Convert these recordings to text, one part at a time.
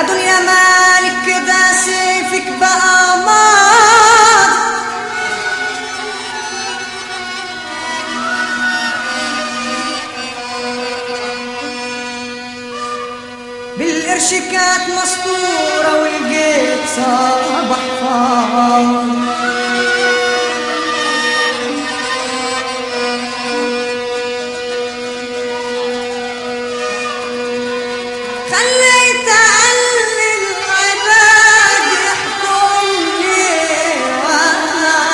يا دنيا مالك كده سيفك بقى ماضي بالقرش كانت مسطورة والجيب صبح فاضي خليت أقل العباد يحكم لي وأنا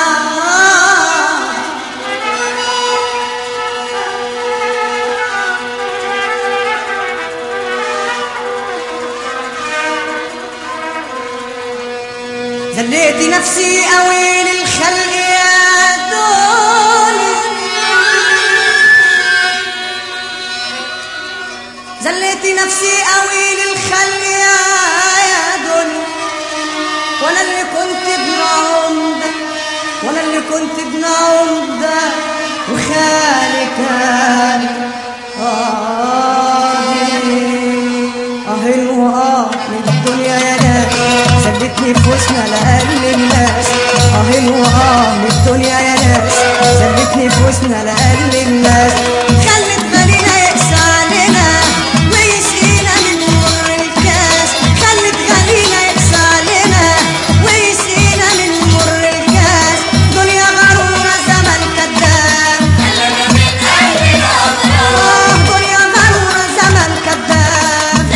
زليت نفسي قوي للخلق يا دنيا زليت نفسي قوي للخلق يا يا دنيا وانا اللي كنت ابن عمدة وانا اللي كنت ابن عمدة وخالي كان قاضي اهل واه من الدنيا يا ناس زلتني في وسنا لأقل الناس اهل واه من الدنيا يا ناس زلتني في وسنا لأقل الناس خلت غنينا يقسى علينا ويسقينا من مر الكاس خلت غنينا يقسى علينا ويسقينا من مر الكاس دنيا غرورة زمن كذاب آه دنيا غرورة زمن كذاب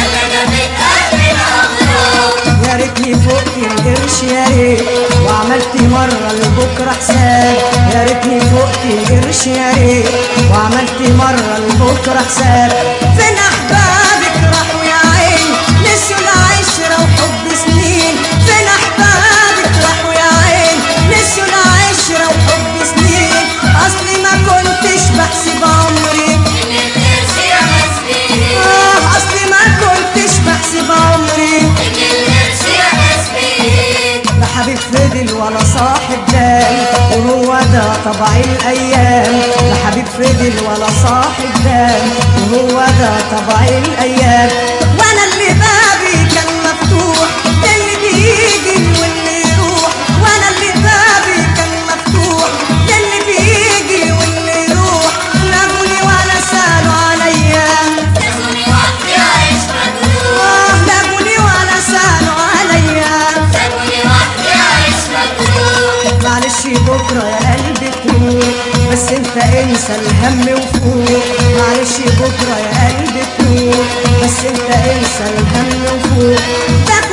يا ريتني فوقت القرش يا ريت وعملت مرة لبكرة حساب يا ريتني فوقت القرش يا ريت وعملت مرة لبكرة حساب فين أحبابك راحوا يا عين نسيوا العشرة وحب سنين فين أحبابك راحوا يا عين نسيوا العشرة وحب سنين أصلي ما كنتش بحسب عمري آه أصلي ما كنتش بحسب عمري لا حبيب فضل ولا صاحب دال وهو ده طبع الايام لا حبيب فضل ولا صاحب دال وهو ده طبع الايام وانا اللي بابي كان مفتوح اللي بيجي واللي يروح وانا اللي بابي كان مفتوح اللي بيجي واللي يروح ناموني ولا سالوا عليا آه ناموني ولا سالوا عليا معلش بكرة يا قلبي تروح بس انت انسى الهم وفوق معلش بكرة يا قلبي تروح بس انت انسى الهم وفوق تاخد